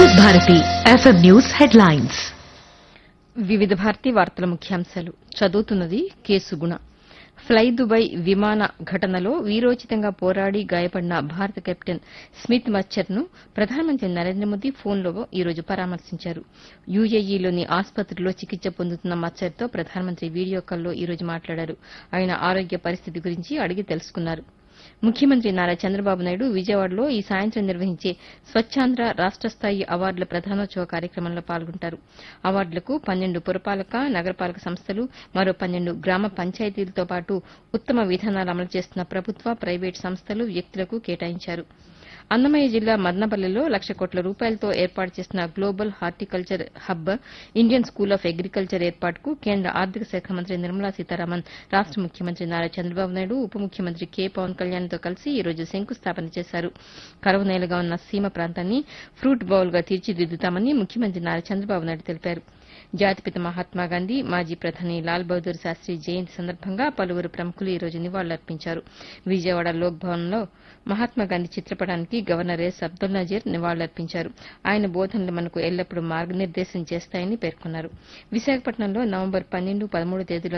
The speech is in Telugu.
వివిధ భారతి ఎఫ్ఎం న్యూస్ హెడ్లైన్స్ వివిధ భారతి వార్తల ముఖ్యాంశాలు చదువుతున్నది కేసు గుణ ఫ్లై దుబాయ్ విమాన ఘటనలో వీరోచితంగా పోరాడి గాయపడిన భారత కెప్టెన్ స్మిత్ మచ్చర్ను ప్రధానమంత్రి నరేంద్ర మోదీ ఫోన్లో ఈ రోజు పరామర్శించారు యూఏఈలోని ఆసుపత్రిలో చికిత్స పొందుతున్న మచ్చర్తో ప్రధానమంత్రి వీడియో కాల్లో ఈ రోజు మాట్లాడారు ఆయన ఆరోగ్య పరిస్థితి గురించి అడిగి తెలుసుకున్నారు ముఖ్యమంత్రి నారా చంద్రబాబు నాయుడు విజయవాడలో ఈ సాయంత్రం నిర్వహించే స్వచ్ఛాంధ్ర రాష్ట స్థాయి అవార్డుల ప్రధానోత్సవ కార్యక్రమంలో పాల్గొంటారు అవార్డులకు పన్నెండు పురపాలక నగరపాలక సంస్థలు మరో పన్నెండు గ్రామ పంచాయతీలతో పాటు ఉత్తమ విధానాలు అమలు చేస్తున్న ప్రభుత్వ ప్రైవేటు సంస్థలు వ్యక్తులకు కేటాయించారు అన్నమయ్య జిల్లా మదనపల్లెలో లక్ష కోట్ల రూపాయలతో ఏర్పాటు చేసిన global horticulture hub Indian school of agriculture ఏర్పాటుకు కేంద్ర ఆర్థిక శాఖ మంత్రి నిర్మలా సీతారామన్ రాష్ట ముఖ్యమంత్రి నారా చంద్రబాబు నాయుడు ఉప ముఖ్యమంత్రి కె పవన్ కళ్యాణ్తో కలిసి ఈ రోజు శంకుస్థాపన చేశారు కరువు నేలగా ఉన్న సీమ ప్రాంతాన్ని ఫ్రూట్ బౌల్ గా తీర్చిదిద్దుతామని ముఖ్యమంత్రి నారా చంద్రబాబు నాయుడు తెలిపారు జాతిపిత మహాత్మాగాంధీ మాజీ ప్రధాని లాల్ బహదూర్ శాస్త్రి జయంతి సందర్భంగా పలువురు ప్రముఖులు ఈ రోజు నివాళులర్పించారు విజయవాడ లోక్ భవన్లో మహాత్మాగాంధీ చిత్రపటానికి గవర్నర్ ఎస్ అబ్దుల్ నజీర్ నివాళులర్పించారు ఆయన బోధనలు మనకు ఎల్లప్పుడూ మార్గనిర్దేశం చేస్తాయని పేర్కొన్నారు విశాఖపట్నంలో నవంబర్ పన్నెండు పదమూడు తేదీలో